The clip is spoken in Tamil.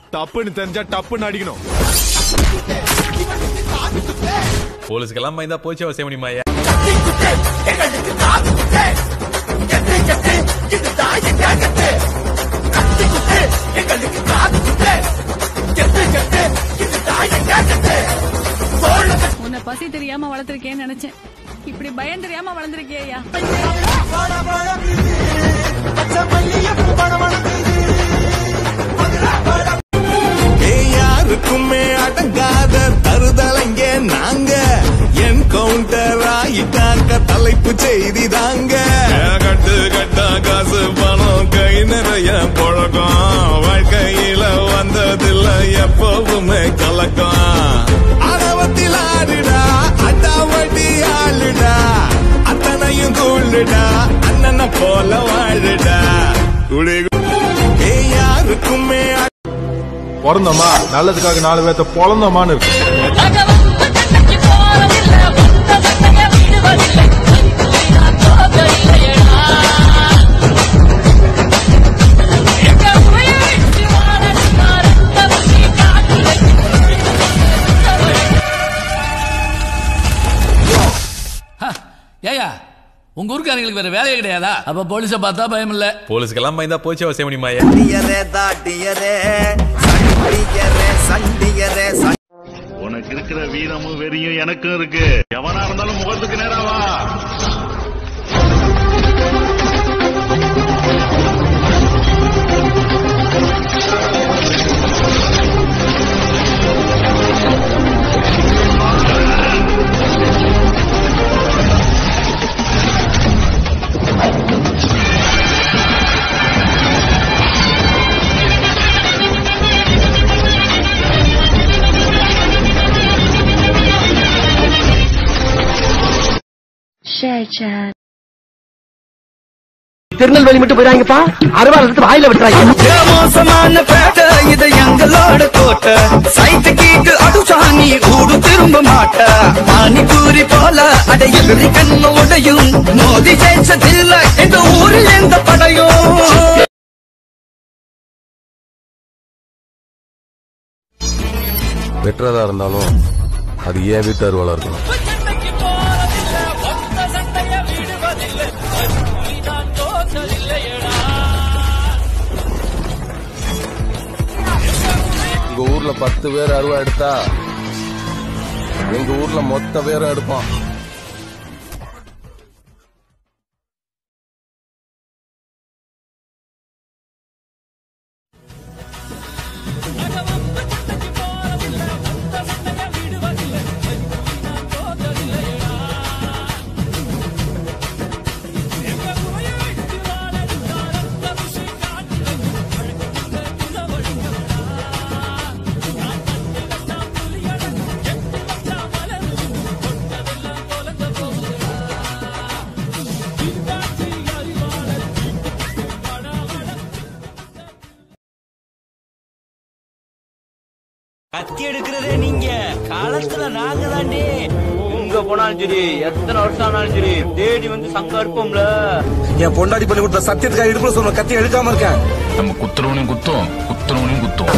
தப்புன்னு தெரிஞ்சா டப்புன்னு அடிக்கணும் போலீஸ்க்கெல்லாம் பயந்தா போச்சு அவசியம் முடியுமா ஐயா உன்னை பசி தெரியாம வளர்த்திருக்கேன்னு நினைச்சேன் இப்படி பயம் தெரியாம வளர்ந்திருக்கியா யாருக்குமே அடங்காத தருதலைங்க நாங்க என் கவுண்டர் ஆயிட்டாக்க தலைப்பு செய்தி தாங்க கட்டு கட்டா காசு பணம் கை நிறைய புழக்கம் வாழ்க்கையில வந்ததில்ல எப்பவுமே கலக்கம் அடவத்தில் ஆடுடா அட்டாவடி ஆளுடா அத்தனையும் கூழுடா அண்ணனை போல வாழுடா குடி ஏய் யாருக்குமே பிறந்தோமா நல்லதுக்காக நாலு பேர்த்த பொழந்தோமான்னு இருக்கு ஏயா உங்க ஊருக்காரங்களுக்கு வேற வேலையே கிடையாதா அப்ப போலீஸ பார்த்தா பயம் இல்ல போலீஸ்க்கெல்லாம் பயந்தா போச்சு அவசியம் முடியுமா ஐயா டியரே தாட்டியரே சண்டியரே சண்டியரே உனக்கு இருக்கிற வீரமும் வெறியும் எனக்கும் இருக்கு எவனா இருந்தாலும் முகத்துக்கு நேரா வா திருநெல்வேலி மட்டும் போயிடாங்கப்பா அறுபது எடுத்து வாயில விட்டுறாங்க மோசமான பேட்ட இது எங்களோட கோட்டை சைட்டு கீட்டு அடிச்சா நீ ஊடு திரும்ப மாட்ட பானிபூரி போல அடை எதிரி கண்ணு உடையும் மோதி ஜெயிச்சதில்ல இந்த ஊரில் எந்த படையும் வெட்டுறதா இருந்தாலும் அது ஏன் வீட்டு அறுவலா இருக்கணும் உங்க ஊர்ல பத்து பேர் அருவா எடுத்தா எங்க ஊர்ல மொத்த பேரும் எடுப்போம் கத்தி எடுக்கிறதே நீங்க காலத்துல நாங்க தாண்டி எங்க போனாலும் சரி எத்தனை வருஷம் ஆனாலும் சரி தேடி வந்து சங்கம் இருப்போம்ல என் பொண்டாடி பண்ணி கொடுத்த சத்தியத்துக்காக இடுப்புல சொன்ன கத்தி எடுக்காம இருக்கேன் நம்ம குத்துறவனையும் குத்தோம் குத்துறவனையும் குத்தோம்